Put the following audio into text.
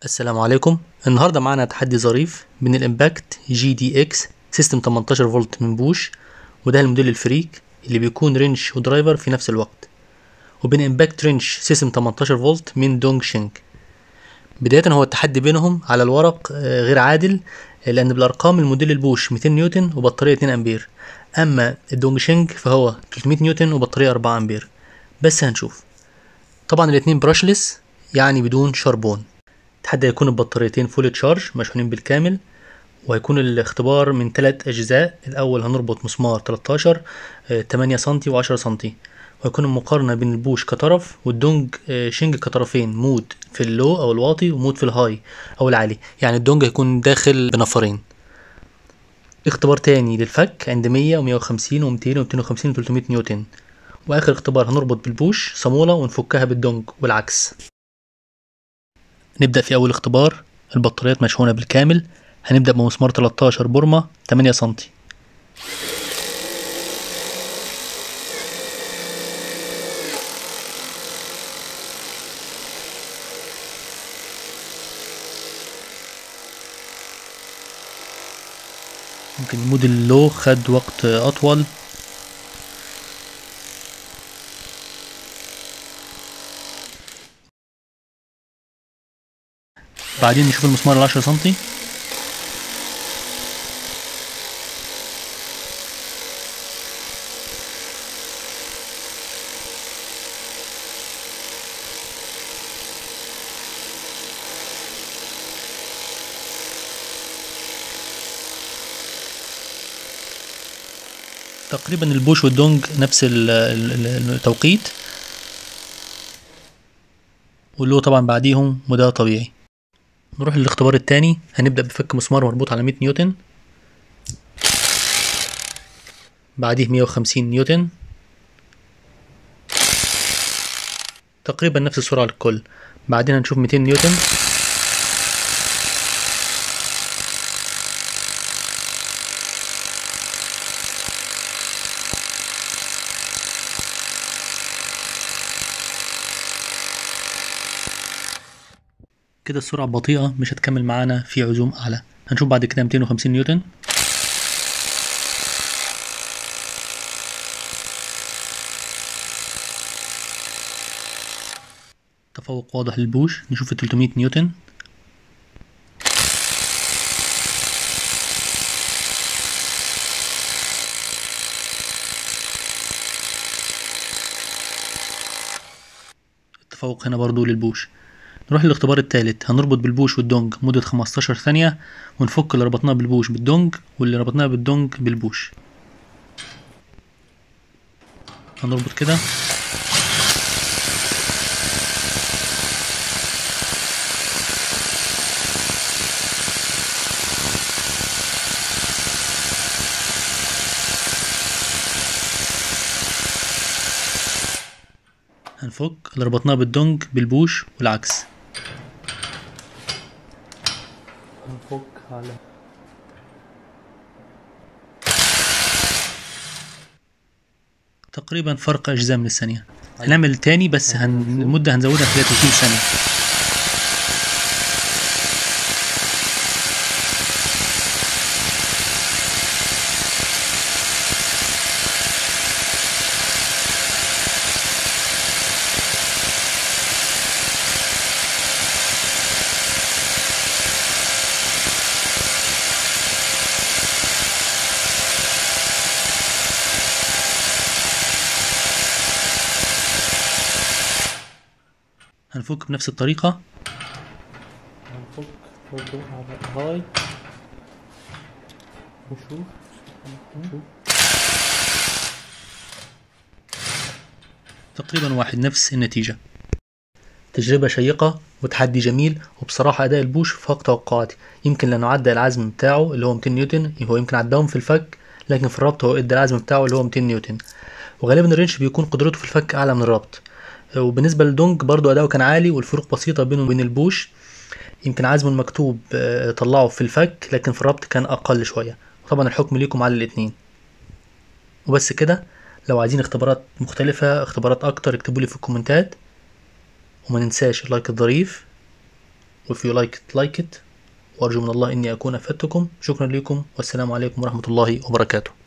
السلام عليكم النهارده معانا تحدي ظريف بين الامباكت جي دي اكس سيستم 18 فولت من بوش وده الموديل الفريك اللي بيكون رينش ودرايفر في نفس الوقت وبين امباكت رينش سيستم 18 فولت من دونج شينج بداية هو التحدي بينهم على الورق آه، غير عادل آه، لأن بالأرقام الموديل البوش 200 نيوتن وبطارية 2 أمبير أما الدونج شينج فهو 300 نيوتن وبطارية 4 أمبير بس هنشوف طبعا الاتنين براشلس يعني بدون شربون التحدي هيكون البطاريتين فول تشارج مشحونين بالكامل وهيكون الاختبار من ثلاث أجزاء الأول هنربط مسمار 13 آه، 8 سنتي و10 سنتي وهيكون المقارنة بين البوش كطرف والدونج آه، شينج كطرفين مود في اللو أو الواطي ومود في الهاي أو العالي يعني الدونج هيكون داخل بنفرين اختبار تاني للفك عند 100 و150 و200 و250 و 300 نيوتن وآخر اختبار هنربط بالبوش صامولة ونفكها بالدونج والعكس نبدأ في أول اختبار البطاريات مشحونة بالكامل هنبدأ بمسمار 13 بورمة 8 سنتي ممكن المود اللو خد وقت أطول بعدين نشوف المسمار العشرة سنتي تقريبا البوش والدونج نفس ال- ال- ال- التوقيت واللو طبعا بعديهم وده طبيعي نروح للاختبار التاني هنبدأ بفك مسمار مربوط على 100 نيوتن بعديه 150 نيوتن تقريبا نفس السرعة للكل بعدين هنشوف 200 نيوتن كده السرعة بطيئة مش هتكمل معانا في عزوم أعلى هنشوف بعد كده 250 نيوتن تفوق واضح للبوش نشوف 300 نيوتن التفوق هنا برضو للبوش نروح للاختبار الثالث هنربط بالبوش والدونج مدة 15 ثانية ونفك اللي ربطناه بالبوش بالدونج واللي ربطناه بالدونج بالبوش هنربط كده هنفك اللي ربطناه بالدونج بالبوش والعكس هنفك على تقريبا فرق أجزاء من الثانية هنعمل تاني بس هن... المدة هنزودها 33 ثانية هنفك بنفس الطريقة هنفك برضو على هاي وشوف شوف تقريبا واحد نفس النتيجة تجربة شيقة وتحدي جميل وبصراحة أداء البوش فاق توقعاتي يمكن لأنه عدى العزم بتاعه اللي هو 200 نيوتن هو يمكن عداهم في الفك لكن في الربط هو ادى العزم بتاعه اللي هو 200 نيوتن وغالبا الرينش بيكون قدرته في الفك أعلى من الربط وبالنسبة للدونج برضو أداؤه كان عالي والفروق بسيطة بينه وبين البوش يمكن عزمه المكتوب آه، طلعه في الفك لكن في الربط كان أقل شوية طبعا الحكم ليكم على الاتنين وبس كده لو عايزين اختبارات مختلفة اختبارات أكتر اكتبولي في الكومنتات وما ننساش اللايك الظريف if you like it like it وأرجو من الله إني أكون أفدتكم شكرا لكم والسلام عليكم ورحمة الله وبركاته